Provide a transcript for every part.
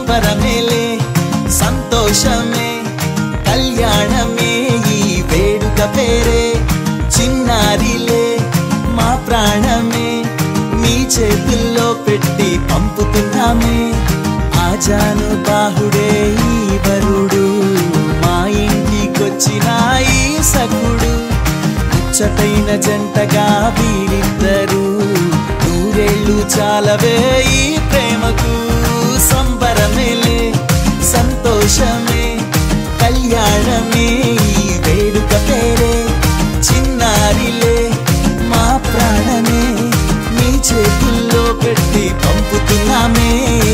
సంబరమేలే సంతోషమే కళ్యాణమే ఈ వేడుక పేరే చిన్నారిలే మా ప్రాణమే మీ చేతుల్లో పెట్టి పంపుతున్నామే ఆజాను బాహుడే ఈ వరుడు మా ఇంటికొచ్చిన ఈ సకుడు ముచ్చటైన జంటగా వీరిద్దరు నూరేళ్ళు చాలవే ఈ ప్రేమకు సంబరమేలే సంతోషమే కళ్యాణమే ఈ వేడుక పేరే చిన్నారిలే మా ప్రాణమే మీ చేతుల్లో పెట్టి పంపుతున్నామే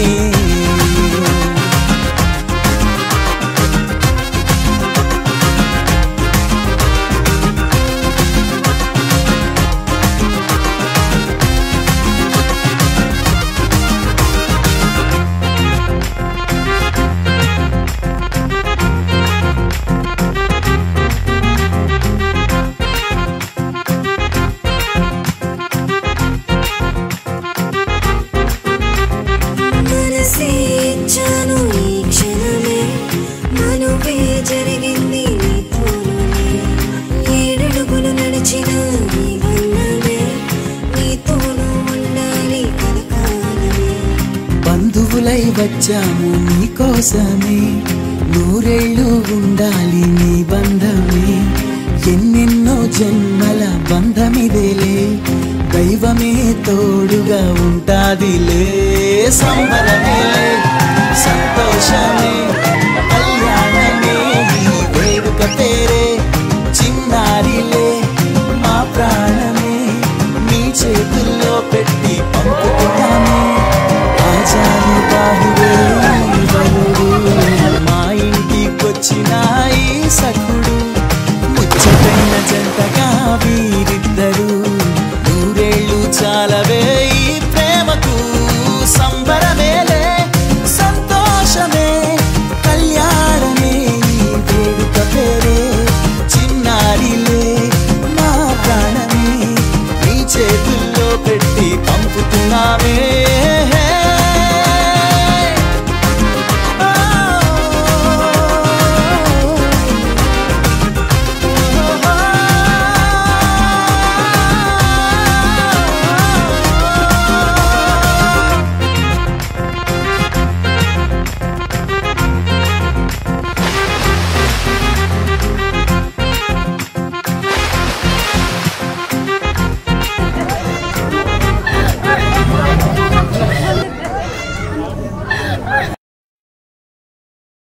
మనసే ఇచ్చాను ఈ క్షణమే మనువే జరిగింది నీతోనే ఏడడుగులు నడిచిన నీ బంధమే నీతోనూ ఉండాలి కలకాలమే బంధువులై వచ్చాము నీకోసమే నూరేళ్ళు ఉండాలి నీ బంధమే ఎన్నెన్నో జన్మల బంధమిదేలే దైవమే తోడుగా ఉంటాదిలే సంబరమేలే